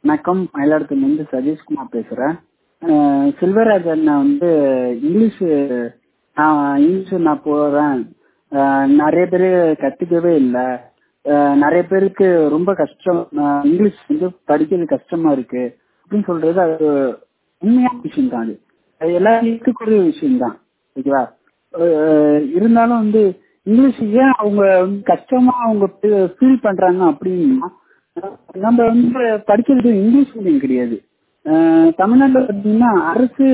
வணக்கம் மயிலாடுதுறையிலேருந்து சதீஷ்குமார் பேசுகிறேன் செல்வராஜ் அண்ணா வந்து இங்கிலீஷ் நான் இங்கிலீஷ் நான் போகிறேன் நிறைய பேர் கற்றுக்கவே இல்லை நிறைய பேருக்கு ரொம்ப கஷ்டம் இங்கிலீஷ் வந்து படிக்கிறது கஷ்டமா இருக்கு அப்படின்னு சொல்றது அது உண்மையான விஷயம் தான் அது அது எல்லாரும் இருக்கக்கூடிய விஷயம் தான் ஓகேவா இருந்தாலும் வந்து இங்கிலீஷ் ஏன் அவங்க வந்து கஷ்டமா அவங்க ஃபீல் பண்றாங்க அப்படின்னா நம்ம வந்து படிக்கிறது இங்கிலீஷ் மீடியம் கிடையாது தமிழ்நாட்டில் பார்த்தீங்கன்னா அரசு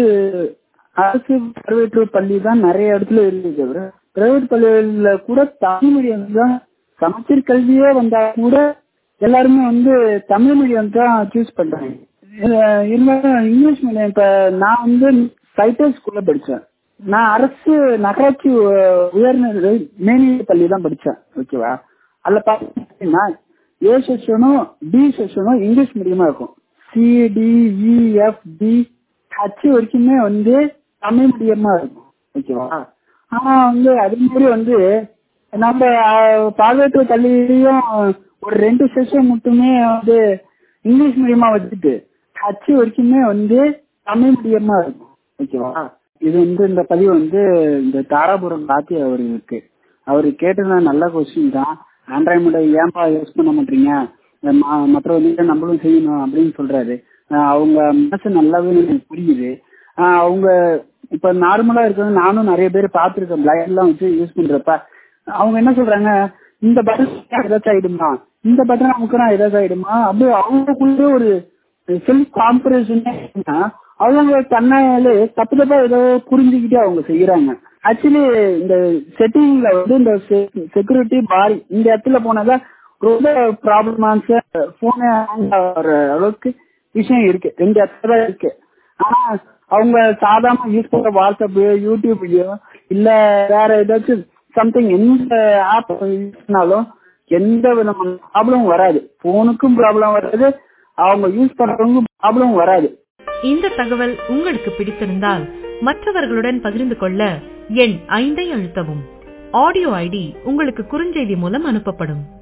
அரசு பிரைவேட் பள்ளி தான் நிறைய இடத்துல இருக்கு தவிர பிரைவேட் பள்ளிகளில் கூட தமிழ் மீடியம் தான் சமச்சீர் கல்வியே வந்தா கூட எல்லாருமே வந்து தமிழ் மீடியம் தான் சூஸ் பண்றாங்க இருந்தாலும் இங்கிலீஷ் மீடியம் இப்ப நான் வந்து சைட்டர் ஸ்கூல்ல படிச்சேன் நான் அரசு நகராட்சி உயர்நிலை மேல்நிலை பள்ளி தான் படிச்சேன் ஓகேவா அதுல பாத்தீங்கன்னா ஏ செஷனும் டி செஷனும் இங்கிலீஷ் மீடியமா இருக்கும் C T E F T H வரைக்குமே வந்து தமிழ் மீடியமா இருக்கும் ஓகேவா ஆனா வந்து அதே மாதிரி வந்து நம்ம பால்வேட்டு பள்ளியிலையும் ஒரு ரெண்டு செஷன் மட்டுமே வந்து இங்கிலீஷ் மீடியமா வச்சுட்டு ஹச் வரைக்குமே வந்து தமிழ் மீடியமா இருக்கும் ஓகேவா இது வந்து இந்த பதிவு வந்து இந்த தாராபுரம் காத்தி அவர்களுக்கு அவர் கேட்டது நல்ல கொஸ்டின் தான் ஆண்ட்ராய்டு மொபைல் ஏன்பா யூஸ் பண்ண மாட்டீங்க மற்றவங்க நம்மளும் செய்யணும் அப்படின்னு சொல்றாரு அவங்க மனசு நல்லாவே எனக்கு புரியுது அவங்க இப்ப நார்மலா இருக்கிறது நானும் நிறைய பேர் பார்த்துருக்கேன் பிளைண்ட் எல்லாம் வச்சு யூஸ் பண்றப்ப அவங்க என்ன சொல்றாங்க இந்த பட்டன் ஏதாச்சும் ஆயிடுமா இந்த பட்டன் அமுக்குனா ஏதாச்சும் ஆயிடுமா அப்படி அவங்களுக்குள்ளே ஒரு செல்ஃப் காம்பரேஷன் அவங்க தன்னாலே தப்பு தப்பா ஏதோ புரிஞ்சுக்கிட்டே அவங்க செய்யறாங்க ஆக்சுவலி இந்த செட்டிங்ல வந்து இந்த செக்யூரிட்டி பாரி இந்த இடத்துல போனதா ரொம்ப ப்ராப்ளமான போன அளவுக்கு விஷயம் இருக்கு ரெண்டு இடத்துல இருக்கு ஆனா அவங்க சாதாரண யூஸ் பண்ற வாட்ஸ்அப் யூடியூப்லயோ இல்ல வேற ஏதாச்சும் சம்திங் எந்த ஆப் யூஸ்னாலும் எந்த விதமான ப்ராப்ளம் வராது போனுக்கும் ப்ராப்ளம் வராது அவங்க யூஸ் பண்றவங்க ப்ராப்ளம் வராது இந்த தகவல் உங்களுக்கு பிடித்திருந்தால் மற்றவர்களுடன் பகிர்ந்து கொள்ள எண் ஐந்தை அழுத்தவும் ஆடியோ ஐடி உங்களுக்கு குறுஞ்செய்தி மூலம் அனுப்பப்படும்